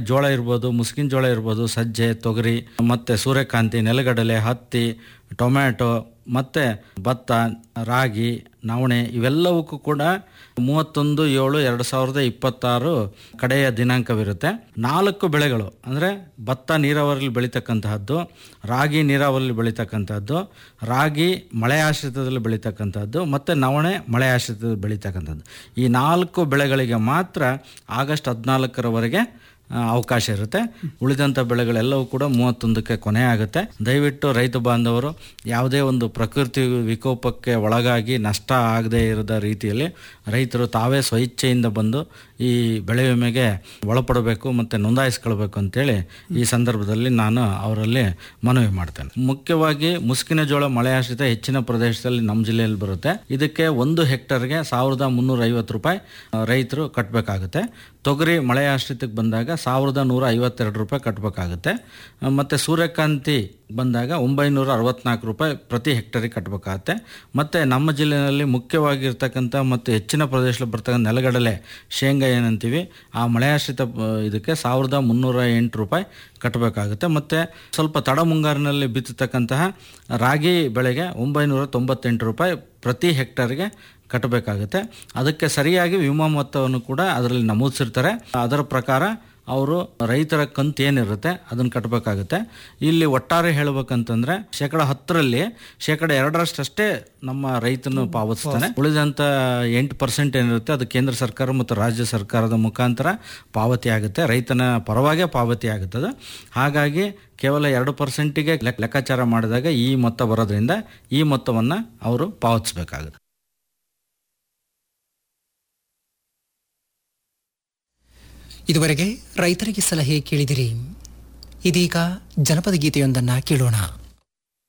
ಜೋಳ ಇರ್ಬೋದು ಮುಸ್ಕಿನ ಜೋಳ ಇರ್ಬೋದು ಸಜ್ಜೆ ತೊಗರಿ ಮತ್ತು ಸೂರ್ಯಕಾಂತಿ ನೆಲಗಡಲೆ ಹತ್ತಿ ಟೊಮ್ಯಾಟೊ ಮತ್ತು ಭತ್ತ ರಾಗಿ ನವಣೆ ಇವೆಲ್ಲವಕ್ಕೂ ಕೂಡ ಮೂವತ್ತೊಂದು ಏಳು ಎರಡು ಸಾವಿರದ ಇಪ್ಪತ್ತಾರು ಕಡೆಯ ದಿನಾಂಕವಿರುತ್ತೆ ನಾಲ್ಕು ಬೆಳೆಗಳು ಅಂದರೆ ಭತ್ತ ನೀರಾವರಿಯಲ್ಲಿ ಬೆಳೀತಕ್ಕಂತಹದ್ದು ರಾಗಿ ನೀರಾವರಿಯಲ್ಲಿ ಬೆಳೀತಕ್ಕಂಥದ್ದು ರಾಗಿ ಮಳೆ ಆಶ್ರಿತದಲ್ಲಿ ಬೆಳೀತಕ್ಕಂಥದ್ದು ಮತ್ತು ನವಣೆ ಮಳೆ ಆಶ್ರಿತದಲ್ಲಿ ಬೆಳೀತಕ್ಕಂಥದ್ದು ಈ ನಾಲ್ಕು ಬೆಳೆಗಳಿಗೆ ಮಾತ್ರ ಆಗಸ್ಟ್ ಹದಿನಾಲ್ಕರವರೆಗೆ ಆ, ಅವಕಾಶ ಇರುತ್ತೆ ಉಳಿದಂಥ ಬೆಳೆಗಳೆಲ್ಲವೂ ಕೂಡ ಮೂವತ್ತೊಂದಕ್ಕೆ ಕೊನೆ ಆಗುತ್ತೆ ದಯವಿಟ್ಟು ರೈತ ಬಾಂಧವರು ಯಾವುದೇ ಒಂದು ಪ್ರಕೃತಿ ವಿಕೋಪಕ್ಕೆ ಒಳಗಾಗಿ ನಷ್ಟ ಆಗದೇ ಇರದ ರೀತಿಯಲ್ಲಿ ರೈತರು ತಾವೇ ಸ್ವಇಚ್ಛೆಯಿಂದ ಬಂದು ಈ ಬೆಳೆ ವಿಮೆಗೆ ಒಳಪಡಬೇಕು ಮತ್ತು ನೋಂದಾಯಿಸ್ಕೊಳ್ಬೇಕು ಅಂತೇಳಿ ಈ ಸಂದರ್ಭದಲ್ಲಿ ನಾನು ಅವರಲ್ಲಿ ಮನವಿ ಮಾಡ್ತೇನೆ ಮುಖ್ಯವಾಗಿ ಮುಸ್ಕಿನ ಜೋಳ ಮಳೆ ಆಶ್ರಿತ ಹೆಚ್ಚಿನ ಪ್ರದೇಶದಲ್ಲಿ ನಮ್ಮ ಜಿಲ್ಲೆಯಲ್ಲಿ ಬರುತ್ತೆ ಇದಕ್ಕೆ ಒಂದು ಹೆಕ್ಟರ್ಗೆ ಸಾವಿರದ ಮುನ್ನೂರ ಐವತ್ತು ರೂಪಾಯಿ ಆ, ರೈತರು ಕಟ್ಟಬೇಕಾಗುತ್ತೆ ತೊಗರಿ ಮಳೆ ಆಶ್ರಿತಕ್ಕೆ ಬಂದಾಗ ಸಾವಿರದ ನೂರ ಐವತ್ತೆರಡು ರೂಪಾಯಿ ಕಟ್ಟಬೇಕಾಗುತ್ತೆ ಮತ್ತು ಸೂರ್ಯಕಾಂತಿ ಬಂದಾಗ ಒಂಬೈನೂರ ಅರವತ್ನಾಲ್ಕು ರೂಪಾಯಿ ಪ್ರತಿ ಹೆಕ್ಟರಿಗೆ ಕಟ್ಟಬೇಕಾಗತ್ತೆ ಮತ್ತು ನಮ್ಮ ಜಿಲ್ಲೆಯಲ್ಲಿ ಮುಖ್ಯವಾಗಿರ್ತಕ್ಕಂಥ ಮತ್ತು ಹೆಚ್ಚಿನ ಪ್ರದೇಶದಲ್ಲಿ ಬರ್ತಕ್ಕಂಥ ನೆಲಗಡಲೆ ಶೇಂಗಾ ಏನಂತೀವಿ ಆ ಮಳೆ ಆಶ್ರಿತ ಆ, ಇದಕ್ಕೆ ಸಾವಿರದ ಮುನ್ನೂರ ಎಂಟು ರೂಪಾಯಿ ಕಟ್ಟಬೇಕಾಗುತ್ತೆ ಮತ್ತು ಸ್ವಲ್ಪ ತಡ ಮುಂಗಾರಿನಲ್ಲಿ ಬಿತ್ತತಕ್ಕಂತಹ ರಾಗಿ ಬೆಳೆಗೆ ಒಂಬೈನೂರ ತೊಂಬತ್ತೆಂಟು ರೂಪಾಯಿ ಪ್ರತಿ ಹೆಕ್ಟರ್ಗೆ ಕಟ್ಟಬೇಕಾಗುತ್ತೆ ಅದಕ್ಕೆ ಸರಿಯಾಗಿ ವಿಮಾ ಮೊತ್ತವನ್ನು ಕೂಡ ಅದರಲ್ಲಿ ನಮೂದಿಸಿರ್ತಾರೆ ಅದರ ಪ್ರಕಾರ ಅವರು ರೈತರ ಕಂತು ಏನಿರುತ್ತೆ ಅದನ್ನು ಕಟ್ಟಬೇಕಾಗುತ್ತೆ ಇಲ್ಲಿ ಒಟ್ಟಾರೆ ಹೇಳ್ಬೇಕಂತಂದ್ರೆ ಶೇಕಡ ಹತ್ತರಲ್ಲಿ ಶೇಕಡ ಎರಡರಷ್ಟಷ್ಟೇ ನಮ್ಮ ರೈತನು ಪಾವತಿಸ್ತಾನೆ ಉಳಿದಂಥ ಎಂಟು ಪರ್ಸೆಂಟ್ ಏನಿರುತ್ತೆ ಅದು ಕೇಂದ್ರ ಸರ್ಕಾರ ಮತ್ತು ರಾಜ್ಯ ಸರ್ಕಾರದ ಮುಖಾಂತರ ಪಾವತಿ ಆಗುತ್ತೆ ರೈತನ ಪರವಾಗೇ ಪಾವತಿ ಆಗುತ್ತದೆ ಹಾಗಾಗಿ ಕೇವಲ ಎರಡು ಪರ್ಸೆಂಟಿಗೆ ಲೆಕ್ಕಾಚಾರ ಮಾಡಿದಾಗ ಈ ಮೊತ್ತ ಬರೋದ್ರಿಂದ ಈ ಮೊತ್ತವನ್ನು ಅವರು ಪಾವತಿಸಬೇಕಾಗುತ್ತೆ ಇದುವರೆಗೆ ರೈತರಿಗೆ ಸಲಹೆ ಕೇಳಿದಿರಿ ಇದೀಗ ಜನಪದ ಗೀತೆಯೊಂದನ್ನು ಕೇಳೋಣ